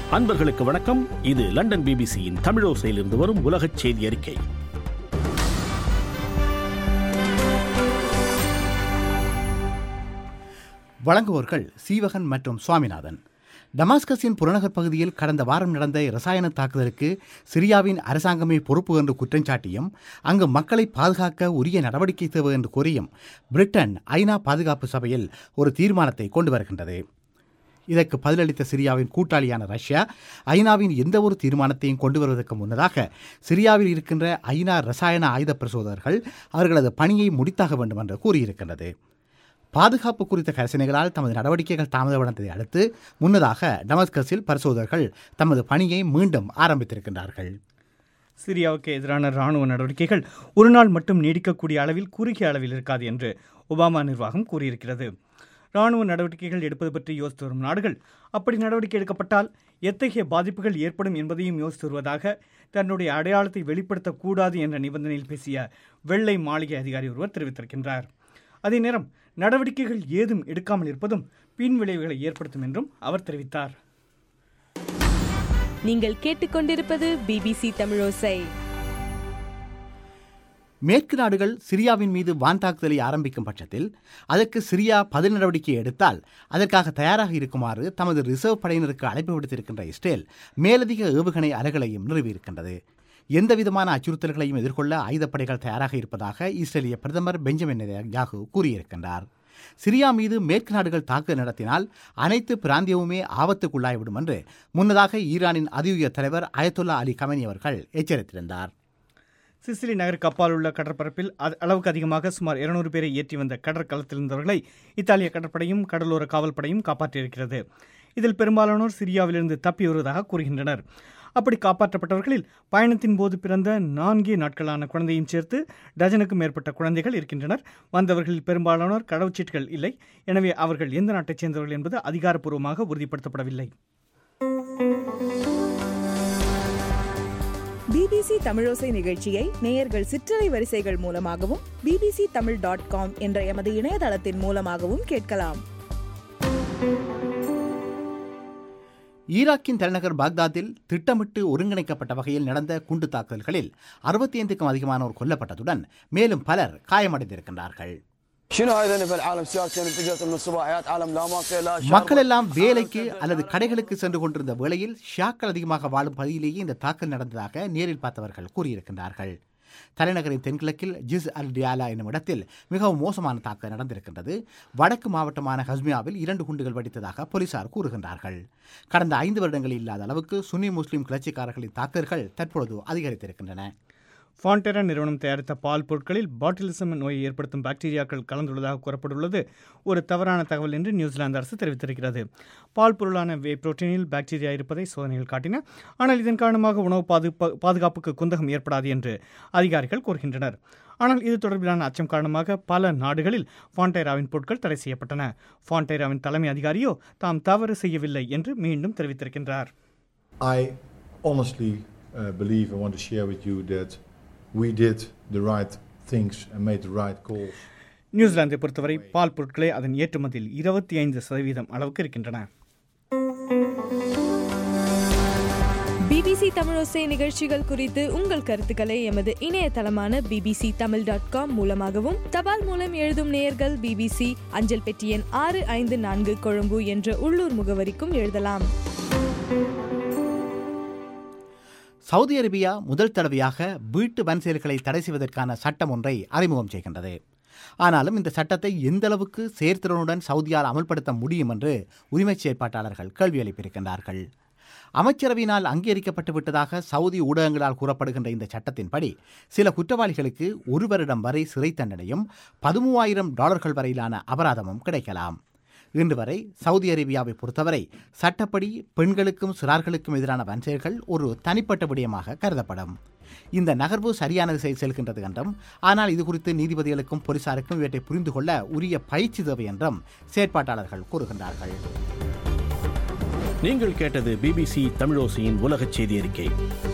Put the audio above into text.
அன்பர்களுக்கு வணக்கம் இது லண்டன் பிபிசியின் தமிழோசையிலிருந்து வரும் உலகச் செய்தி அறிக்கை வழங்குவோர்கள் சீவகன் மற்றும் சுவாமிநாதன் டமாஸ்கஸின் புறநகர் பகுதியில் கடந்த வாரம் நடந்த ரசாயன தாக்குதலுக்கு சிரியாவின் அரசாங்கமே பொறுப்பு என்று குற்றஞ்சாட்டியும் அங்கு மக்களை பாதுகாக்க உரிய நடவடிக்கை தேவை என்று கூறியும் பிரிட்டன் ஐநா பாதுகாப்பு சபையில் ஒரு தீர்மானத்தை கொண்டு வருகின்றது இதற்கு பதிலளித்த சிரியாவின் கூட்டாளியான ரஷ்யா ஐநாவின் எந்த ஒரு தீர்மானத்தையும் கொண்டு வருவதற்கு முன்னதாக சிரியாவில் இருக்கின்ற ஐநா ரசாயன ஆயுத பரிசோதகர்கள் அவர்களது பணியை முடித்தாக வேண்டும் என்று கூறியிருக்கின்றது பாதுகாப்பு குறித்த கரிசனைகளால் தமது நடவடிக்கைகள் தாமதமடைந்ததை அடுத்து முன்னதாக டமஸ்கஸில் பரிசோதகர்கள் தமது பணியை மீண்டும் ஆரம்பித்திருக்கின்றார்கள் சிரியாவுக்கு எதிரான ராணுவ நடவடிக்கைகள் ஒரு நாள் மட்டும் நீடிக்கக்கூடிய அளவில் குறுகிய அளவில் இருக்காது என்று ஒபாமா நிர்வாகம் கூறியிருக்கிறது ராணுவ நடவடிக்கைகள் எடுப்பது பற்றி யோசித்து வரும் நாடுகள் அப்படி நடவடிக்கை எடுக்கப்பட்டால் எத்தகைய பாதிப்புகள் ஏற்படும் என்பதையும் யோசித்து வருவதாக தன்னுடைய அடையாளத்தை வெளிப்படுத்தக்கூடாது என்ற நிபந்தனையில் பேசிய வெள்ளை மாளிகை அதிகாரி ஒருவர் தெரிவித்திருக்கின்றார் அதே நேரம் நடவடிக்கைகள் ஏதும் எடுக்காமல் இருப்பதும் பின் விளைவுகளை ஏற்படுத்தும் என்றும் அவர் தெரிவித்தார் நீங்கள் கேட்டுக்கொண்டிருப்பது பிபிசி தமிழோசை மேற்கு நாடுகள் சிரியாவின் மீது வான் தாக்குதலை ஆரம்பிக்கும் பட்சத்தில் அதற்கு சிரியா பதில் நடவடிக்கை எடுத்தால் அதற்காக தயாராக இருக்குமாறு தமது ரிசர்வ் படையினருக்கு அழைப்பு விடுத்திருக்கின்ற இஸ்ரேல் மேலதிக ஏவுகணை அலைகளையும் நிறுவியிருக்கின்றது எந்தவிதமான அச்சுறுத்தல்களையும் எதிர்கொள்ள ஆயுதப்படைகள் தயாராக இருப்பதாக இஸ்ரேலிய பிரதமர் பெஞ்சமின் யாகு கூறியிருக்கின்றார் சிரியா மீது மேற்கு நாடுகள் தாக்குதல் நடத்தினால் அனைத்து பிராந்தியமுமே ஆபத்துக்குள்ளாய்விடும் என்று முன்னதாக ஈரானின் அதியுய தலைவர் அயத்துல்லா அலி கமனி அவர்கள் எச்சரித்திருந்தார் சிசிலி நகருக்கு அப்பால் உள்ள கடற்பரப்பில் அது அளவுக்கு அதிகமாக சுமார் இருநூறு பேரை ஏற்றி வந்த கடற்களத்தில் இருந்தவர்களை இத்தாலிய கடற்படையும் கடலோர காவல்படையும் காப்பாற்றியிருக்கிறது இதில் பெரும்பாலானோர் சிரியாவிலிருந்து தப்பி வருவதாக கூறுகின்றனர் அப்படி காப்பாற்றப்பட்டவர்களில் பயணத்தின் போது பிறந்த நான்கே நாட்களான குழந்தையும் சேர்த்து டஜனுக்கும் மேற்பட்ட குழந்தைகள் இருக்கின்றனர் வந்தவர்களில் பெரும்பாலானோர் கடவுச்சீட்டுகள் இல்லை எனவே அவர்கள் எந்த நாட்டைச் சேர்ந்தவர்கள் என்பது அதிகாரப்பூர்வமாக உறுதிப்படுத்தப்படவில்லை பிபிசி தமிழோசை நிகழ்ச்சியை நேயர்கள் சிற்றலை வரிசைகள் மூலமாகவும் பிபிசி தமிழ் டாட் காம் என்ற எமது இணையதளத்தின் மூலமாகவும் கேட்கலாம் ஈராக்கின் தலைநகர் பாக்தாத்தில் திட்டமிட்டு ஒருங்கிணைக்கப்பட்ட வகையில் நடந்த குண்டு தாக்குதல்களில் அறுபத்தி ஐந்துக்கும் அதிகமானோர் கொல்லப்பட்டதுடன் மேலும் பலர் காயமடைந்திருக்கின்றார்கள் شنو هاي ذنب العالم سيارة كانت اجت من الصباحيات عالم لا ماكل لا شرب. மக்கள் எல்லாம் வேலைக்கு அல்லது கடைகளுக்கு சென்று கொண்டிருந்த வேளையில் ஷியாக்கள் அதிகமாக வாழும் பகுதியிலேயே இந்த தாக்கல் நடந்ததாக நேரில் பார்த்தவர்கள் கூறியிருக்கின்றார்கள் தலைநகரின் தென்கிழக்கில் ஜிஸ் அல் டியாலா என்னும் இடத்தில் மிகவும் மோசமான தாக்குதல் நடந்திருக்கின்றது வடக்கு மாவட்டமான ஹஸ்மியாவில் இரண்டு குண்டுகள் வெடித்ததாக போலீசார் கூறுகின்றார்கள் கடந்த ஐந்து வருடங்களில் இல்லாத அளவுக்கு சுன்னி முஸ்லிம் கிளர்ச்சிக்காரர்களின் தாக்குதல்கள் தற்பொழுது அதிகரித்திருக்கின்றன ஃபான்டெரா நிறுவனம் தயாரித்த பால் பொருட்களில் பாட்டிலிசம் நோயை ஏற்படுத்தும் பாக்டீரியாக்கள் கலந்துள்ளதாக கூறப்பட்டுள்ளது ஒரு தவறான தகவல் என்று நியூசிலாந்து அரசு தெரிவித்திருக்கிறது பால் பொருளான வே புரோட்டீனில் பாக்டீரியா இருப்பதை சோதனைகள் காட்டின ஆனால் இதன் காரணமாக உணவு பாதுகா பாதுகாப்புக்கு குந்தகம் ஏற்படாது என்று அதிகாரிகள் கூறுகின்றனர் ஆனால் இது தொடர்பிலான அச்சம் காரணமாக பல நாடுகளில் ஃபான்டைராவின் பொருட்கள் தடை செய்யப்பட்டன ஃபான்டைராவின் தலைமை அதிகாரியோ தாம் தவறு செய்யவில்லை என்று மீண்டும் தெரிவித்திருக்கின்றார் I honestly uh, believe I want to share with you that we did the right things and made the right calls. நியூசிலாந்தை பொறுத்தவரை பால் பொருட்களே அதன் ஏற்றுமதியில் இருபத்தி ஐந்து சதவீதம் அளவுக்கு இருக்கின்றன பிபிசி தமிழோசை நிகழ்ச்சிகள் குறித்து உங்கள் கருத்துக்களை எமது இணையதளமான பிபிசி தமிழ் டாட் காம் மூலமாகவும் தபால் மூலம் எழுதும் நேயர்கள் பிபிசி அஞ்சல் பெட்டி எண் ஆறு ஐந்து நான்கு கொழும்பு என்ற உள்ளூர் முகவரிக்கும் எழுதலாம் சவுதி அரேபியா முதல் தடவையாக வீட்டு வன் செயல்களை தடை செய்வதற்கான சட்டம் ஒன்றை அறிமுகம் செய்கின்றது ஆனாலும் இந்த சட்டத்தை எந்த அளவுக்கு செயற்திறனுடன் சவுதியால் அமல்படுத்த முடியும் என்று உரிமைச் செயற்பாட்டாளர்கள் கேள்வி எழுப்பியிருக்கின்றார்கள் அமைச்சரவையினால் அங்கீகரிக்கப்பட்டு விட்டதாக சவுதி ஊடகங்களால் கூறப்படுகின்ற இந்த சட்டத்தின்படி சில குற்றவாளிகளுக்கு ஒரு வருடம் வரை சிறை தண்டனையும் பதிமூவாயிரம் டாலர்கள் வரையிலான அபராதமும் கிடைக்கலாம் இன்று வரை சவுதி அரேபியாவை பொறுத்தவரை சட்டப்படி பெண்களுக்கும் சிறார்களுக்கும் எதிரான வன்செயல்கள் ஒரு தனிப்பட்ட விடயமாக கருதப்படும் இந்த நகர்வு சரியான திசையில் செல்கின்றது என்றும் ஆனால் இது குறித்து நீதிபதிகளுக்கும் போலீசாருக்கும் இவற்றை புரிந்து கொள்ள உரிய பயிற்சி தேவை என்றும் செயற்பாட்டாளர்கள் கூறுகின்றார்கள் நீங்கள் கேட்டது பிபிசி தமிழோசையின் உலகச் செய்தி அறிக்கை